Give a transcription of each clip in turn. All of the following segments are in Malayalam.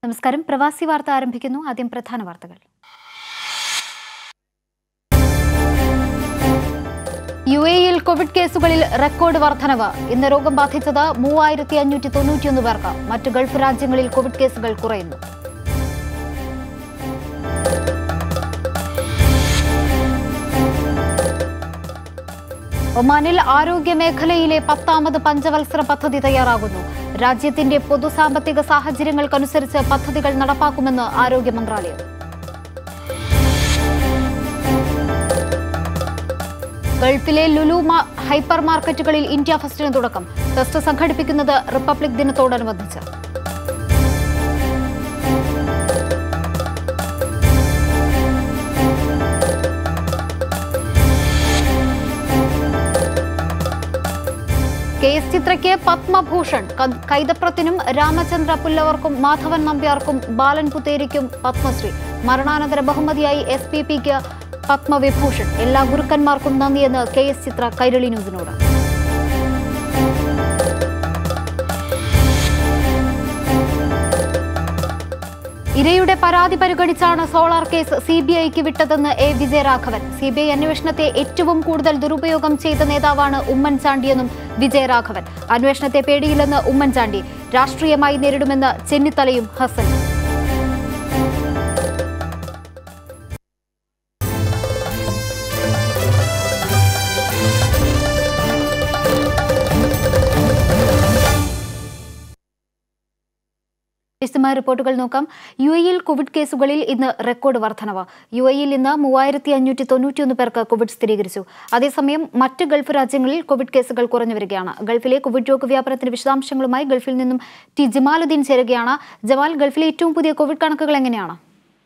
നമസ്കാരം പ്രവാസി വാർത്ത ആരംഭിക്കുന്നു ആദ്യം പ്രധാന വാർത്തകൾ യു എയിൽ കോവിഡ് കേസുകളിൽ റെക്കോർഡ് വർധനവ് ഇന്ന് രോഗം ബാധിച്ചത് മൂവായിരത്തി അഞ്ഞൂറ്റി തൊണ്ണൂറ്റിയൊന്ന് പേർക്ക് മറ്റ് ഗൾഫ് രാജ്യങ്ങളിൽ കോവിഡ് കേസുകൾ കുറയുന്നു ഒമാനിൽ ആരോഗ്യ മേഖലയിലെ പത്താമത് പഞ്ചവത്സര പദ്ധതി തയ്യാറാകുന്നു രാജ്യത്തിന്റെ പൊതു സാമ്പത്തിക സാഹചര്യങ്ങൾക്കനുസരിച്ച് പദ്ധതികൾ നടപ്പാക്കുമെന്ന് ആരോഗ്യ മന്ത്രാലയം ഗൾഫിലെ ലുലു മാ- ഹൈപ്പർ മാർക്കറ്റുകളിൽ ഇന്ത്യ ഫെസ്റ്റിന് തുടക്കം ഫെസ്റ്റ് സംഘടിപ്പിക്കുന്നത് റിപ്പബ്ലിക് ദിനത്തോടനുബന്ധിച്ച് കെ എസ് ചിത്രയ്ക്ക് പത്മഭൂഷൺ ക- കൈതപ്രത്തിനും രാമചന്ദ്ര പുല്ലവർക്കും മാധവൻ നമ്പ്യാർക്കും ബാലൻ പുത്തേരിക്കും പത്മശ്രീ മരണാനന്തര ബഹുമതിയായി എസ് പി പിക്ക് പത്മവിഭൂഷൺ എല്ലാ ഗുരുക്കന്മാർക്കും നന്ദിയെന്ന് കെ എസ് ചിത്ര കൈരളി ന്യൂസിനോട് ഇരയുടെ പരാതി പരിഗണിച്ചാണ് സോളാർ കേസ് സി ബി ഐക്ക് വിട്ടതെന്ന് A Vijayaraghavan C B I അന്വേഷണത്തെ ഏറ്റവും കൂടുതൽ ദുരുപയോഗം ചെയ്ത നേതാവാണ് ഉമ്മൻചാണ്ടിയെന്നും വിജയരാഘവൻ അന്വേഷണത്തെ പേടിയില്ലെന്ന് ഉമ്മൻചാണ്ടി രാഷ്ട്രീയമായി നേരിടുമെന്ന് ചെന്നിത്തലയും ഹസൻ വിശദമായ റിപ്പോർട്ടുകൾ നോക്കാം യു എയിൽ കോവിഡ് കേസുകളിൽ ഇന്ന് റെക്കോർഡ് വർധനവ് യു എയിൽ ഇന്ന് മൂവായിരത്തി അഞ്ഞൂറ്റി തൊണ്ണൂറ്റിയൊന്ന് പേർക്ക് കോവിഡ് സ്ഥിരീകരിച്ചു അതേസമയം മറ്റ് ഗൾഫ് രാജ്യങ്ങളിൽ കോവിഡ് കേസുകൾ കുറഞ്ഞു വരികയാണ് ഗൾഫിലെ കോവിഡ് രോഗവ്യാപനത്തിന്റെ വിശദാംശങ്ങളുമായി ഗൾഫിൽ നിന്നും ടി ജമാലുദ്ദീൻ ചേരുകയാണ് ജമാൽ ഗൾഫിലെ ഏറ്റവും പുതിയ കോവിഡ് കണക്കുകൾ എങ്ങനെയാണ്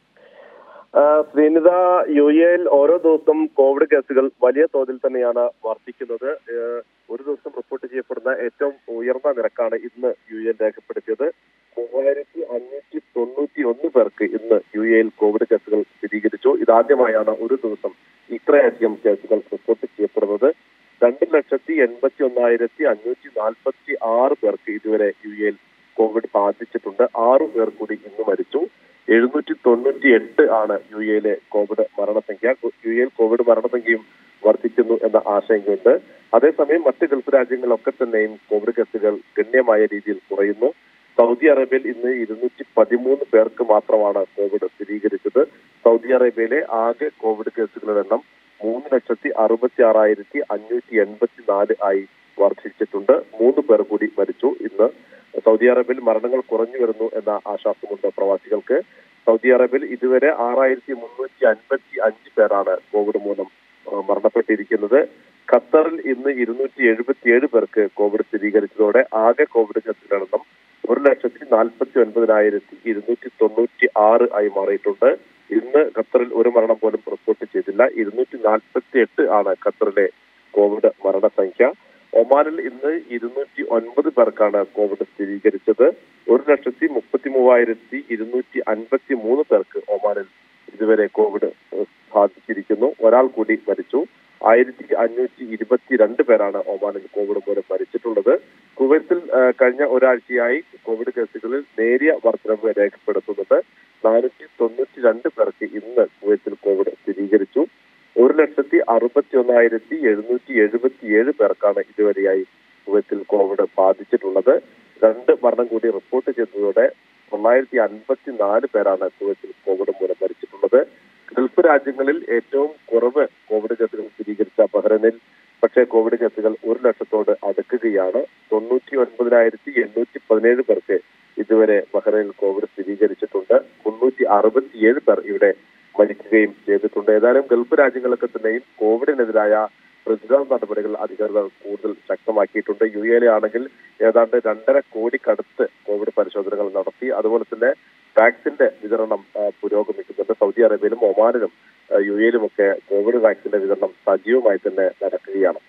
ആ, ശ്രീനിത യു എയിൽ ഓരോ ദിവസവും കോവിഡ് കേസുകൾ വലിയ തോതിൽ തന്നെയാണ് വർദ്ധിക്കുന്നത് ഏഹ്, ഒരു ദിവസം റിപ്പോർട്ട് ചെയ്യപ്പെടുന്ന ഏറ്റവും ഉയർന്ന നിരക്കാണ് ഇന്ന് യു എയിൽ രേഖപ്പെടുത്തിയത് മൂവായിരത്തി അഞ്ഞൂറ്റി തൊണ്ണൂറ്റി ഒന്ന് പേർക്ക് ഇന്ന് യു എയിൽ കോവിഡ് കേസുകൾ സ്ഥിരീകരിച്ചു ഇതാദ്യമായാണ് ഒരു ദിവസം ഇത്രയധികം കേസുകൾ റിപ്പോർട്ട് ചെയ്യപ്പെടുന്നത് രണ്ട് ലക്ഷത്തി എൺപത്തി ഒന്നായിരത്തി അഞ്ഞൂറ്റി നാൽപ്പത്തി ആറ് പേർക്ക് ഇതുവരെ യു എയിൽ കോവിഡ് ബാധിച്ചിട്ടുണ്ട് ആറു പേർ കൂടി ഇന്ന് മരിച്ചു എഴുന്നൂറ്റി തൊണ്ണൂറ്റി എട്ട് ആണ് യു എയിലെ കോവിഡ് മരണസംഖ്യ യു എയിൽ കോവിഡ് മരണസംഖ്യയും വർദ്ധിക്കുന്നു എന്ന ആശങ്കയുണ്ട് അതേസമയം മറ്റ് ഗൾഫ് രാജ്യങ്ങളിലൊക്കെ തന്നെയും കോവിഡ് കേസുകൾ ഗണ്യമായ രീതിയിൽ കുറയുന്നു സൗദി അറേബ്യയിൽ ഇന്ന് ഇരുന്നൂറ്റി പതിമൂന്ന് പേർക്ക് മാത്രമാണ് കോവിഡ് സ്ഥിരീകരിച്ചത് സൗദി അറേബ്യയിലെ ആകെ കോവിഡ് കേസുകളുടെ എണ്ണം മൂന്ന് ലക്ഷത്തി അറുപത്തി ആറായിരത്തി അഞ്ഞൂറ്റി എൺപത്തി നാല് ആയി വർദ്ധിച്ചിട്ടുണ്ട് മൂന്ന് പേർ കൂടി മരിച്ചു ഇന്ന് സൗദി അറേബ്യയിൽ മരണങ്ങൾ കുറഞ്ഞു വരുന്നു എന്ന ആശ്വാസമുണ്ട് പ്രവാസികൾക്ക് സൗദി അറേബ്യയിൽ ഇതുവരെ ആറായിരത്തി മുന്നൂറ്റി അൻപത്തി അഞ്ച് പേരാണ് കോവിഡ് മൂലം ആ, മരണപ്പെട്ടിരിക്കുന്നത് ഖത്തറിൽ ഇന്ന് ഇരുന്നൂറ്റി എഴുപത്തിയേഴ് പേർക്ക് കോവിഡ് സ്ഥിരീകരിച്ചതോടെ ആകെ കോവിഡ് കേസുകളുടെ എണ്ണം ഒരു ലക്ഷത്തി നാൽപ്പത്തി ഒൻപതിനായിരത്തി ഇരുന്നൂറ്റി തൊണ്ണൂറ്റി ആറ് ആയി മാറിയിട്ടുണ്ട് ഇന്ന് ഖത്തറിൽ ഒരു മരണം പോലും റിപ്പോർട്ട് ചെയ്തില്ല ഇരുന്നൂറ്റി നാൽപ്പത്തി എട്ട് ആണ് ഖത്തറിലെ കോവിഡ് മരണസംഖ്യ ഒമാനിൽ ഇന്ന് ഇരുന്നൂറ്റി ഒൻപത് പേർക്കാണ് കോവിഡ് സ്ഥിരീകരിച്ചത് ഒരു ലക്ഷത്തി മുപ്പത്തി മൂവായിരത്തി ഇരുന്നൂറ്റി അൻപത്തി മൂന്ന് പേർക്ക് ഒമാനിൽ ഇതുവരെ കോവിഡ് ഏഹ്, ബാധിച്ചിരിക്കുന്നു ഒരാൾ കൂടി മരിച്ചു ആയിരത്തി അഞ്ഞൂറ്റി ഇരുപത്തിരണ്ട് പേരാണ് ഒമാനിൽ കോവിഡ് മൂലം മരിച്ചിട്ടുള്ളത് കുവൈത്തിൽ ഏഹ്, കഴിഞ്ഞ ഒരാഴ്ചയായി കോവിഡ് കേസുകളിൽ നേരിയ വർധനവ് രേഖപ്പെടുത്തുന്നത് നാനൂറ്റി തൊണ്ണൂറ്റി രണ്ട് പേർക്ക് ഇന്ന് കുവൈത്തിൽ കോവിഡ് സ്ഥിരീകരിച്ചു ഒരു ലക്ഷത്തി അറുപത്തി ഒന്നായിരത്തി എഴുന്നൂറ്റി എഴുപത്തിയേഴ് പേർക്കാണ് ഇതുവരെയായി കുവൈത്തിൽ കോവിഡ് ബാധിച്ചിട്ടുള്ളത് രണ്ട് മരണം കൂടി റിപ്പോർട്ട് ചെയ്തതോടെ തൊള്ളായിരത്തി അൻപത്തി നാല് പേരാണ് കുവൈത്തിൽ കോവിഡ് മൂലം മരിച്ചിട്ടുള്ളത് ഗൾഫ് രാജ്യങ്ങളിൽ ഏറ്റവും കുറവ് കോവിഡ് കേസുകൾ സ്ഥിരീകരിച്ച ബഹ്റൈനിൽ പക്ഷേ കോവിഡ് കേസുകൾ ഒരു ലക്ഷത്തോട് അടുക്കുകയാണ് തൊണ്ണൂറ്റി ഒൻപതിനായിരത്തി എണ്ണൂറ്റി പതിനേഴ് പേർക്ക് ഇതുവരെ ബഹ്റൈനിൽ കോവിഡ് സ്ഥിരീകരിച്ചിട്ടുണ്ട് മുന്നൂറ്റി അറുപത്തിയേഴ് പേർ ഇവിടെ മരിക്കുകയും ചെയ്തിട്ടുണ്ട് ഏതായാലും ഗൾഫ് രാജ്യങ്ങളൊക്കെ തന്നെയും കോവിഡിനെതിരായ പ്രതിരോധ നടപടികൾ അധികൃതർ കൂടുതൽ ശക്തമാക്കിയിട്ടുണ്ട് യു എയിലെ ആണെങ്കിൽ ഏതാണ്ട് രണ്ടര കോടിക്കടുത്ത് കോവിഡ് പരിശോധനകൾ നടത്തി അതുപോലെ തന്നെ വാക്സിന്റെ വിതരണം ആ, പുരോഗമിക്കുന്നുണ്ട് സൗദി അറേബ്യയിലും ഒമാനിലും ആ, യു എയിലുമൊക്കെ കോവിഡ് വാക്സിന്റെ വിതരണം സജീവമായി തന്നെ നടക്കുകയാണ്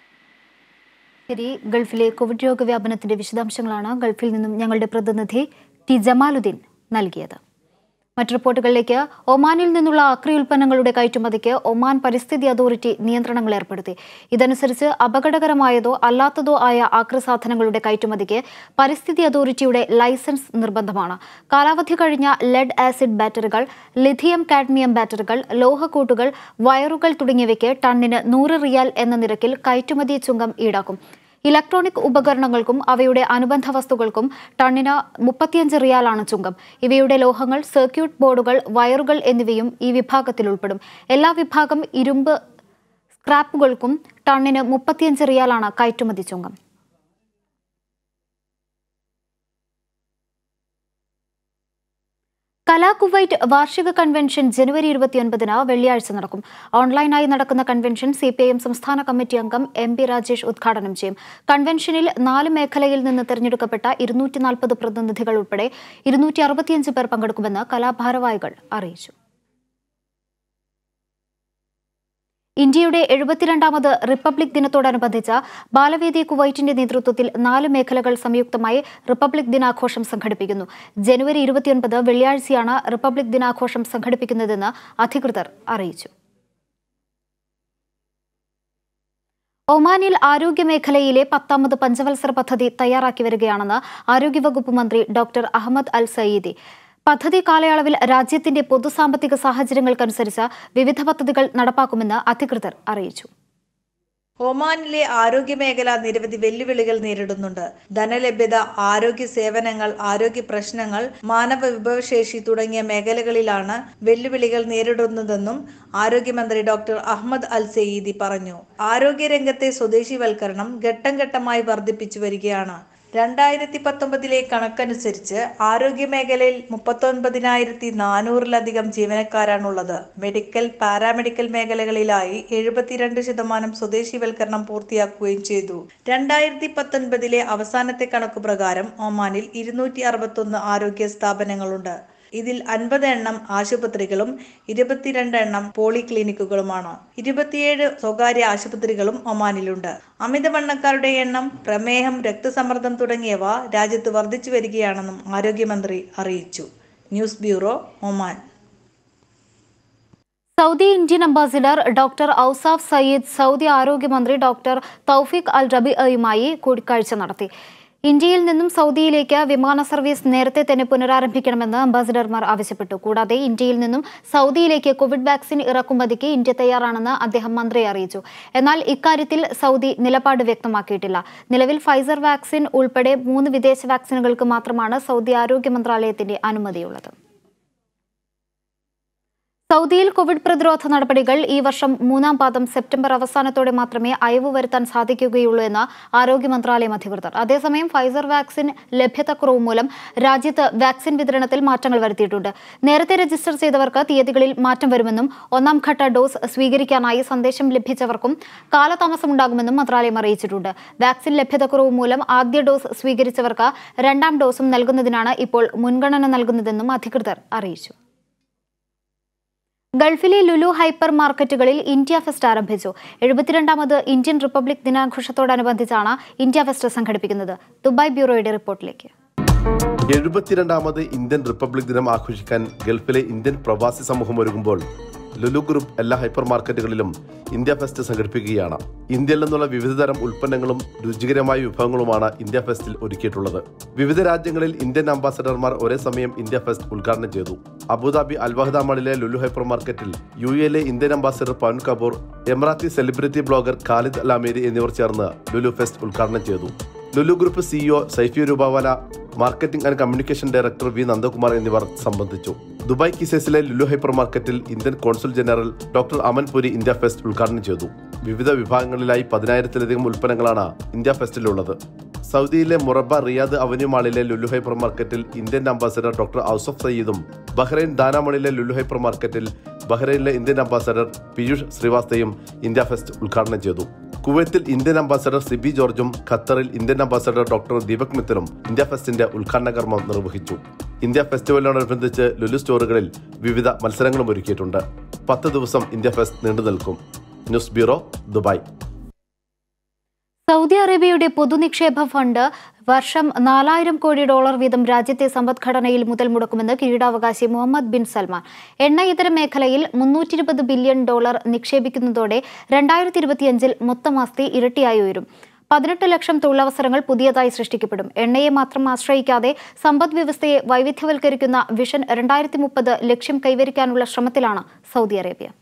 ശരി ഗൾഫിലെ കോവിഡ് രോഗവ്യാപനത്തിന്റെ വിശദാംശങ്ങളാണ് ഗൾഫിൽ നിന്നും ഞങ്ങളുടെ പ്രതിനിധി ടി ജമാലുദ്ദീൻ നൽകിയത് മറ്റു റിപ്പോർട്ടുകളിലേക്ക് ഒമാനിൽ നിന്നുള്ള അക്രി ഉൽപ്പന്നങ്ങളുടെ കയറ്റുമതിക്ക് ഒമാൻ പരിസ്ഥിതി അതോറിറ്റി നിയന്ത്രണങ്ങൾ ഏർപ്പെടുത്തി ഇതനുസരിച്ച് അപകടകരമായതോ അല്ലാത്തതോ ആയ ആക്രി സാധനങ്ങളുടെ കയറ്റുമതിക്ക് പരിസ്ഥിതി അതോറിറ്റിയുടെ ലൈസൻസ് നിർബന്ധമാണ് കാലാവധി കഴിഞ്ഞ ലെഡ് ആസിഡ് ബാറ്ററികൾ ലിഥിയം കാഡ്മിയം ബാറ്ററികൾ ലോഹക്കൂട്ടുകൾ വയറുകൾ തുടങ്ങിയവയ്ക്ക് ടണ്ണിന് നൂറ് റിയാൽ എന്ന നിരക്കിൽ കയറ്റുമതി ചുങ്കം ഈടാക്കും ഇലക്ട്രോണിക് ഉപകരണങ്ങൾക്കും അവയുടെ അനുബന്ധ വസ്തുക്കൾക്കും ടണ്ണിന് മുപ്പത്തിയഞ്ച് റിയാലാണ് ചുങ്കം ഇവയുടെ ലോഹങ്ങൾ സർക്യൂട്ട് ബോർഡുകൾ വയറുകൾ എന്നിവയും ഈ വിഭാഗത്തിൽ ഉൾപ്പെടും എല്ലാ വിഭാഗം ഇരുമ്പ് സ്ക്രാപ്പുകൾക്കും ടണ്ണിന് മുപ്പത്തിയഞ്ച് റിയാലാണ് കയറ്റുമതി ചുങ്കം കലാ കുവൈറ്റ് വാർഷിക കൺവെൻഷൻ ജനുവരി ഇരുപത്തിയൊൻപതിന് വെള്ളിയാഴ്ച നടക്കും ഓൺലൈനായി നടക്കുന്ന convention C P I M സംസ്ഥാന കമ്മിറ്റി അംഗം എം പി രാജേഷ് ഉദ്ഘാടനം ചെയ്യും കൺവെൻഷനിൽ നാല് മേഖലയിൽ നിന്ന് തെരഞ്ഞെടുക്കപ്പെട്ട ഇരുന്നൂറ്റി നാൽപ്പത് പ്രതിനിധികൾ ഉൾപ്പെടെ ഇരുന്നൂറ്റി അറുപത്തിയഞ്ച് പേർ പങ്കെടുക്കുമെന്ന് കലാഭാരവാഹികൾ അറിയിച്ചു ഇന്ത്യയുടെ എഴുപത്തിരണ്ടാമത് റിപ്പബ്ലിക് ദിനത്തോടനുബന്ധിച്ച് ബാലവേദി കുവൈറ്റിന്റെ നേതൃത്വത്തിൽ നാല് മേഖലകൾ സംയുക്തമായി റിപ്പബ്ലിക് ദിനാഘോഷം സംഘടിപ്പിക്കുന്നു ജനുവരി ഇരുപത്തിയൊൻപത് വെള്ളിയാഴ്ചയാണ് റിപ്പബ്ലിക് ദിനാഘോഷം സംഘടിപ്പിക്കുന്നതെന്ന് അധികൃതർ അറിയിച്ചു ഒമാനിൽ ആരോഗ്യ മേഖലയിലെ പത്താമത് പഞ്ചവത്സര പദ്ധതി തയ്യാറാക്കി വരികയാണെന്ന് ആരോഗ്യവകുപ്പ് മന്ത്രി ഡോക്ടർ അഹമ്മദ് അൽ സയീദി പദ്ധതി കാലയളവിൽ രാജ്യത്തിന്റെ പൊതുസാമ്പത്തിക സാഹചര്യങ്ങൾക്കനുസരിച്ച് വിവിധ പദ്ധതികൾ നടപ്പാക്കുമെന്ന് അധികൃതർ അറിയിച്ചു ഒമാനിലെ ആരോഗ്യമേഖല നിരവധി വെല്ലുവിളികൾ നേരിടുന്നുണ്ട് ധനലഭ്യത ആരോഗ്യ സേവനങ്ങൾ ആരോഗ്യ പ്രശ്നങ്ങൾ മാനവ വിഭവശേഷി തുടങ്ങിയ മേഖലകളിലാണ് വെല്ലുവിളികൾ നേരിടുന്നതെന്നും ആരോഗ്യമന്ത്രി ഡോക്ടർ അഹമ്മദ് അൽ സെയ്ദി പറഞ്ഞു ആരോഗ്യരംഗത്തെ സ്വദേശിവൽക്കരണം ഘട്ടം ഘട്ടമായി വർദ്ധിപ്പിച്ചു വരികയാണ് രണ്ടായിരത്തി പത്തൊമ്പതിലെ കണക്കനുസരിച്ച് ആരോഗ്യമേഖലയിൽ മുപ്പത്തൊൻപതിനായിരത്തി നാനൂറിലധികം ജീവനക്കാരാണുള്ളത് മെഡിക്കൽ പാരാമെഡിക്കൽ മേഖലകളിലായി എഴുപത്തിരണ്ട് ശതമാനം സ്വദേശിവൽക്കരണം പൂർത്തിയാക്കുകയും ചെയ്തു രണ്ടായിരത്തി പത്തൊൻപതിലെ അവസാനത്തെ കണക്കു പ്രകാരം ഒമാനിൽ ഇരുന്നൂറ്റി അറുപത്തൊന്ന് ആരോഗ്യ സ്ഥാപനങ്ങളുണ്ട് ഇതിൽ അൻപത് എണ്ണം ആശുപത്രികളും ഇരുപത്തിരണ്ട് എണ്ണം പോളിക്ലിനിക്കുകളുമാണ് ഇരുപത്തിയേഴ് സ്വകാര്യ ആശുപത്രികളും ഒമാനിലുണ്ട് അമിതവണ്ണക്കാരുടെ എണ്ണം പ്രമേഹം രക്തസമ്മർദ്ദം തുടങ്ങിയവ രാജ്യത്ത് വർദ്ധിച്ചു വരികയാണെന്നും ആരോഗ്യമന്ത്രി അറിയിച്ചു news bureau Oman Saudi Indian ambassador doctor Ausaf Sayeed Saudi ആരോഗ്യമന്ത്രി ഡോക്ടർ തൗഫീഖ് അൽ റബിയുമായി കൂടിക്കാഴ്ച നടത്തി ഇന്ത്യയിൽ നിന്നും സൗദിയിലേക്ക് വിമാന സർവീസ് നേരത്തെ തന്നെ പുനരാരംഭിക്കണമെന്ന് അംബാസിഡർമാർ ആവശ്യപ്പെട്ടു കൂടാതെ ഇന്ത്യയിൽ നിന്നും സൗദിയിലേക്ക് കോവിഡ് വാക്സിൻ ഇറക്കുമതിക്ക് ഇന്ത്യ തയ്യാറാണെന്ന് അദ്ദേഹം മന്ത്രിയെ അറിയിച്ചു എന്നാൽ ഇക്കാര്യത്തിൽ സൗദി നിലപാട് വ്യക്തമാക്കിയിട്ടില്ല നിലവിൽ ഫൈസർ വാക്സിൻ ഉൾപ്പെടെ മൂന്ന് വിദേശ വാക്സിനുകൾക്ക് മാത്രമാണ് സൗദി ആരോഗ്യ മന്ത്രാലയത്തിന്റെ അനുമതിയുള്ളത് സൗദിയിൽ കോവിഡ് പ്രതിരോധ നടപടികൾ ഈ വർഷം മൂന്നാം പാദം സെപ്റ്റംബർ അവസാനത്തോടെ മാത്രമേ അയവ് വരുത്താൻ സാധിക്കുകയുള്ളൂ എന്ന് ആരോഗ്യ മന്ത്രാലയം അധികൃതർ അതേസമയം ഫൈസർ വാക്സിൻ ലഭ്യതക്കുറവ് മൂലം രാജ്യത്ത് വാക്സിൻ വിതരണത്തിൽ മാറ്റങ്ങൾ വരുത്തിയിട്ടുണ്ട് നേരത്തെ രജിസ്റ്റർ ചെയ്തവർക്ക് തീയതികളിൽ മാറ്റം വരുമെന്നും ഒന്നാം ഘട്ട ഡോസ് സ്വീകരിക്കാനായി സന്ദേശം ലഭിച്ചവർക്കും കാലതാമസമുണ്ടാകുമെന്നും മന്ത്രാലയം അറിയിച്ചിട്ടുണ്ട് വാക്സിൻ ലഭ്യതക്കുറവ് മൂലം ആദ്യ ഡോസ് സ്വീകരിച്ചവർക്ക് രണ്ടാം ഡോസും നൽകുന്നതിനാണ് ഇപ്പോൾ മുൻഗണന നൽകുന്നതെന്നും അധികൃതർ അറിയിച്ചു ഗൾഫിലെ ലുലു ഹൈപ്പർ മാർക്കറ്റുകളിൽ ഇന്ത്യ ഫെസ്റ്റ് ആരംഭിച്ചു എഴുപത്തിരണ്ടാമത് ഇന്ത്യൻ റിപ്പബ്ലിക് ദിനാഘോഷത്തോടനുബന്ധിച്ചാണ് ഇന്ത്യ ഫെസ്റ്റ് സംഘടിപ്പിക്കുന്നത് ദുബായ് ബ്യൂറോയുടെ റിപ്പോർട്ടിലേക്ക് എഴുപത്തിരണ്ടാമത് ഇന്ത്യൻ റിപ്പബ്ലിക് ദിനം ആഘോഷിക്കാൻ ഗൾഫിലെ ഇന്ത്യൻ പ്രവാസി സമൂഹം ഒരുങ്ങുമ്പോൾ ലുലു ഗ്രൂപ്പ് എല്ലാ ഹൈപ്പർ മാർക്കറ്റുകളിലും ഇന്ത്യ ഫെസ്റ്റ് സംഘടിപ്പിക്കുകയാണ് ഇന്ത്യയിൽ നിന്നുള്ള വിവിധതരം ഉൽപ്പന്നങ്ങളും രുചികരമായ വിഭവങ്ങളുമാണ് ഇന്ത്യ ഫെസ്റ്റിൽ ഒരുക്കിയിട്ടുള്ളത് വിവിധ രാജ്യങ്ങളിൽ ഇന്ത്യൻ അംബാസഡർമാർ ഒരേ സമയം ഇന്ത്യ ഫെസ്റ്റ് ഉദ്ഘാടനം ചെയ്തു അബുദാബി അൽവഹദ മാളിലെ ലുലു ഹൈപ്പർ മാർക്കറ്റിൽ യു എയിലെ Indian ambassador Pavan Kapoor Emirati celebrity blogger Khalid Al Ameri എന്നിവർ ചേർന്ന് ലുലു ഫെസ്റ്റ് ഉദ്ഘാടനം ചെയ്തു Lulu group CEO Saifee Rupawala marketing and communication director V Nandakumar എന്നിവർ സംബന്ധിച്ചു ദുബായ് കിസേസിലെ ലുലു ഹൈപ്പർ മാർക്കറ്റിൽ Indian consul general doctor Aman Puri India fest ഉദ്ഘാടനം ചെയ്തു വിവിധ വിഭാഗങ്ങളിലായി പതിനായിരത്തിലധികം ഉൽപ്പന്നങ്ങളാണ് ഇന്ത്യ ഫെസ്റ്റിലുള്ളത് സൗദിയിലെ മുറബ റിയാദ് അവന്യൂ മാളിലെ ലുലു ഹൈപ്പർ മാർക്കറ്റിൽ ഇന്ത്യൻ അംബാസഡർ ഡോക്ടർ ഔസഫ് സയ്യിദും ബഹ്റൈൻ ദാനാമണിലെ ലുലു ഹൈപ്പർ മാർക്കറ്റിൽ ബഹ്റൈനിലെ ഇന്ത്യൻ അംബാസഡർ പീയൂഷ് ശ്രീവാസ്തയും ഇന്ത്യ ഫെസ്റ്റ് ഉദ്ഘാടനം ചെയ്തു കുവൈത്തിൽ ഇന്ത്യൻ അംബാസഡർ സിബി ജോർജും ഖത്തറിൽ ഇന്ത്യൻ അംബാസഡർ ഡോക്ടർ ദീപക് മിത്തലും ഇന്ത്യ ഫെസ്റ്റിന്റെ ഉദ്ഘാടന കർമ്മം നിർവഹിച്ചു ഇന്ത്യ ഫെസ്റ്റിവലിനോടനുബന്ധിച്ച് ലുലു സ്റ്റോറുകളിൽ വിവിധ മത്സരങ്ങളും ഒരുക്കിയിട്ടുണ്ട് പത്ത് ദിവസം ഇന്ത്യ ഫെസ്റ്റ് നീണ്ടു നിൽക്കും ന്യൂസ് ബ്യൂറോ ദുബായ് സൗദി അറേബ്യയുടെ പൊതുനിക്ഷേപ ഫണ്ട് വർഷം നാലായിരം കോടി ഡോളർ വീതം രാജ്യത്തെ സമ്പദ്ഘടനയിൽ മുതൽ മുടക്കുമെന്ന് കിരീടാവകാശി മുഹമ്മദ് ബിൻ സൽമാൻ എണ്ണ ഇതര മേഖലയിൽ മുന്നൂറ്റി ഇരുപത് ബില്യൺ ഡോളർ നിക്ഷേപിക്കുന്നതോടെ രണ്ടായിരത്തി ഇരുപത്തിയഞ്ചിൽ മൊത്തം ആസ്തി ഇരട്ടിയായി ഉയരും പതിനെട്ട് ലക്ഷം തൊഴിലവസരങ്ങൾ പുതിയതായി സൃഷ്ടിക്കപ്പെടും എണ്ണയെ മാത്രം ആശ്രയിക്കാതെ സമ്പദ് വ്യവസ്ഥയെ വൈവിധ്യവൽക്കരിക്കുന്ന വിഷൻ രണ്ടായിരത്തി മുപ്പത് ലക്ഷ്യം കൈവരിക്കാനുള്ള ശ്രമത്തിലാണ് സൗദി അറേബ്യ